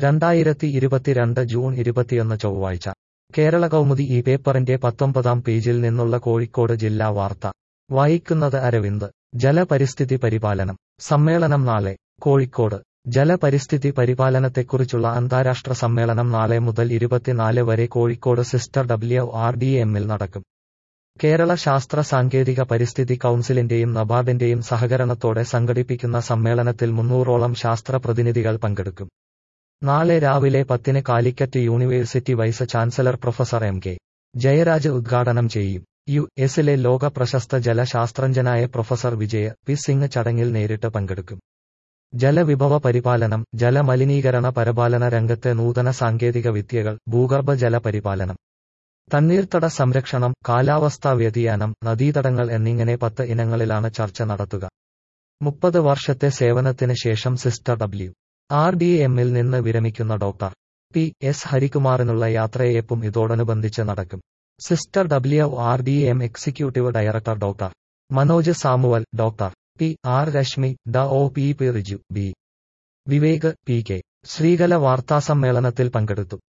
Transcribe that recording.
രണ്ടായിരത്തി ഇരുപത്തിരണ്ട് ജൂൺ ഇരുപത്തിയൊന്ന് ചൊവ്വാഴ്ച കേരള കൗമുദി ഈ പേപ്പറിന്റെ പത്തൊമ്പതാം പേജിൽ നിന്നുള്ള കോഴിക്കോട് ജില്ലാ വാർത്ത വായിക്കുന്നത് അരവിന്ദ് ജലപരിസ്ഥിതി പരിപാലനം സമ്മേളനം നാളെ കോഴിക്കോട് ജലപരിസ്ഥിതി പരിപാലനത്തെക്കുറിച്ചുള്ള അന്താരാഷ്ട്ര സമ്മേളനം നാളെ മുതൽ ഇരുപത്തിനാല് വരെ Kozhikode sister W R D എമ്മിൽ നടക്കും കേരള ശാസ്ത്ര സാങ്കേതിക പരിസ്ഥിതി കൗൺസിലിന്റെയും നബാർഡിന്റെയും സഹകരണത്തോടെ സംഘടിപ്പിക്കുന്ന സമ്മേളനത്തിൽ മുന്നൂറോളം ശാസ്ത്ര പ്രതിനിധികൾ പങ്കെടുക്കും നാളെ രാവിലെ പത്തിന് Calicut university vice chancellor professor M K Jayaraj ഉദ്ഘാടനം ചെയ്യും യു എസിലെ ലോക പ്രശസ്ത ജലശാസ്ത്രജ്ഞനായ പ്രൊഫസർ വിജയ പി സിംഗ് ചടങ്ങിൽ നേരിട്ട് പങ്കെടുക്കും ജലവിഭവ പരിപാലനം ജലമലിനീകരണ പരിപാലന രംഗത്തെ നൂതന സാങ്കേതിക വിദ്യകൾ ഭൂഗർഭ ജല പരിപാലനം തണ്ണീർത്തട സംരക്ഷണം കാലാവസ്ഥാ വ്യതിയാനം നദീതടങ്ങൾ എന്നിങ്ങനെ പത്ത് ഇനങ്ങളിലാണ് ചർച്ച നടത്തുക മുപ്പത് വർഷത്തെ സേവനത്തിന് ശേഷം സിസ്റ്റർ ഡബ്ല്യു ആർ ഡി എമ്മിൽ നിന്ന് വിരമിക്കുന്ന ഡോക്ടർ പി എസ് ഹരികുമാറിനുള്ള യാത്രയയപ്പും ഇതോടനുബന്ധിച്ച് നടക്കും sister W R D M executive director doctor Manoj Samuel doctor P R Reshmi ഡ ഒ P P Riju B Vivek P K Sreekala വാർത്താസമ്മേളനത്തിൽ പങ്കെടുത്തു